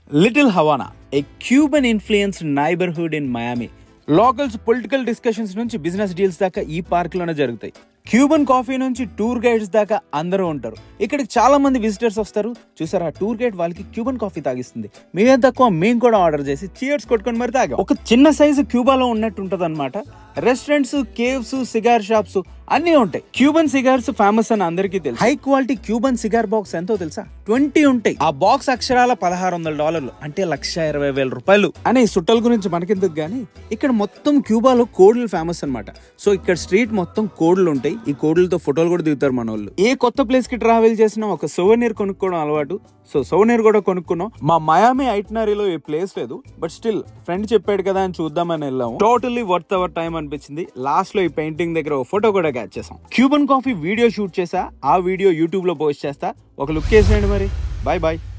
little Havana a Cuban influence neighbourhood in Miami locals political discussions నుంచి business deals దాకా ఈ park లోనే జరుగుతాయి క్యూబన్ కాఫీ నుంచి టూర్ గైడ్స్ దాకా అందరూ ఉంటారు ఇక్కడికి చాలా మంది విజిటర్స్ వస్తారు చూసారా టూర్ గైడ్ వాళ్ళకి క్యూబన్ కాఫీ తాగిస్తుంది మేమేం తక్కువ మేము కూడా ఆర్డర్ చేసి చీర్స్ కొట్టుకొని మరి తాగాం ఒక చిన్న సైజు క్యూబాలో ఉన్నట్టు ఉంటది అనమాట రెస్టారెంట్స్ కేవ్స్ సిగార్ షాప్స్ అన్నీ ఉంటాయి క్యూబన్ సిగార్స్ ఫేమస్ అని అందరికీ తెలుసు high quality Cuban cigar box ఎంతో తెలుసా ట్వంటీ ఉంటాయి ఆ బాక్స్ అక్షరాల పదహారు వందల డాలర్లు అంటే లక్ష ఇరవై వేల రూపాయలు అనే ఈ సుట్టల గురించి మనకెందుకు గానీ ఇక్కడ మొత్తం క్యూబాలో కోడ్లు ఫేమస్ అన్నమాట సో ఇక్కడ స్ట్రీట్ మొత్తం కోడ్లు ఉంటాయి ఈ కోడ్లతో ఫోటోలు కూడా దిగుతారు మన వాళ్ళు ఏ కొత్త ప్లేస్ కి ట్రావెల్ చేసినా ఒక సోవనీర్ కొనుక్కోవడం అలవాటు సో సోవనీర్ కూడా కొనుక్కున్నాం మా మయామి ఐటనరీలో ఏ ప్లేస్ లేదు బట్ స్టిల్ ఫ్రెండ్ చెప్పాడు కదా అని చూద్దామని వెళ్ళాము టోటల్లీ వర్త్ అవర్ టైం అనిపించింది లాస్ట్ లో ఈ పెయింటింగ్ దగ్గర ఒక ఫోటో కూడా క్యాచ్ చేసాం క్యూబన్ కాఫీ వీడియో షూట్ చేసా ఆ వీడియో యూట్యూబ్ లో పోస్ట్ చేస్తా ఒక లుక్ వేసేయండి మరి బాయ్ బాయ్